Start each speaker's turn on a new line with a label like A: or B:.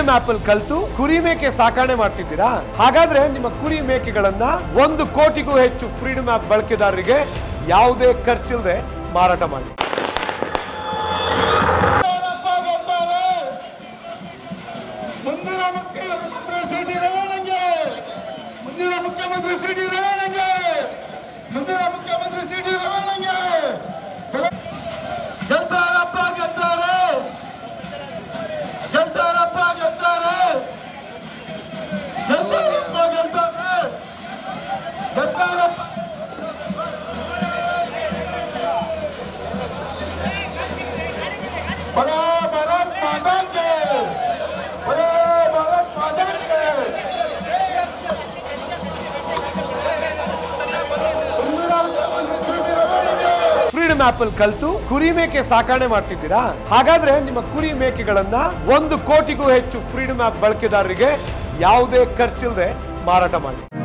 A: freedom of ಅಲ್ಲಿ ಕಲ್ತು ಕುರಿ ಮೇಕೆ ಸಾಕಣೆ ಮಾಡ್ತಿದ್ದೀರಾ ಹಾಗಾದ್ರೆ ನಿಮ್ಮ ಕುರಿ ಮೇಕೆಗಳನ್ನ ಒಂದು ಕೋಟಿಗೂ ಹೆಚ್ಚು ಫ್ರೀಡಮ್ ಆಪ್ ಬಳಕೆದಾರರಿಗೆ ಯಾವುದೇ ಖರ್ಚಿಲ್ಲದೆ ಮಾರಾಟ ಮಾಡಿ
B: ಮುಂದಿನ ಮುಖ್ಯಮಂತ್ರಿ ಸಿ ಟಿ ರಮಣಂಗೆ ಮುಂದಿನ ಮುಖ್ಯಮಂತ್ರಿ ಸಿ ಟಿ ರಮಣಂಗೆ ಮುಂದಿನ ಮುಖ್ಯಮಂತ್ರಿ ಸಿ ಟಿ ರಮಣಂಗೆ ಗೆದ್ದಾರಪ್ಪ ಗೆದ್ದಾರೆ ಗೆದ್ದಾರಪ್ಪ ಗೆದ್ದಾರೆ ಗೆದ್ದಾರಪ್ಪ ಗೆದ್ದಾರೆ ಗೆದ್ದಾರಪ್ಪ ಬರೋ ಭಾರತ್ ಮಾತಾ ಕೆ ಬರೋ ಭಾರತ್ ಮಾತಾ ಕೆ ಮುಂದಿನ ಮುಖ್ಯಮಂತ್ರಿ ಸಿ ಟಿ ರಮಣಂಗೆ
A: ಫ್ರೀಡಮ್ ಆಪ್ ಅಲ್ಲಿ ಕಲ್ತು ಕುರಿ ಮೇಕೆ ಸಾಕಣೆ ಮಾಡ್ತಿದ್ದೀರಾ ಹಾಗಾದ್ರೆ ನಿಮ್ಮ ಕುರಿ ಮೇಕೆಗಳನ್ನ ಒಂದು ಕೋಟಿಗೂ ಹೆಚ್ಚು ಫ್ರೀಡಮ್ ಆಪ್ ಬಳಕೆದಾರರಿಗೆ ಯಾವುದೇ ಖರ್ಚಿಲ್ಲದೆ ಮಾರಾಟ ಮಾಡಿ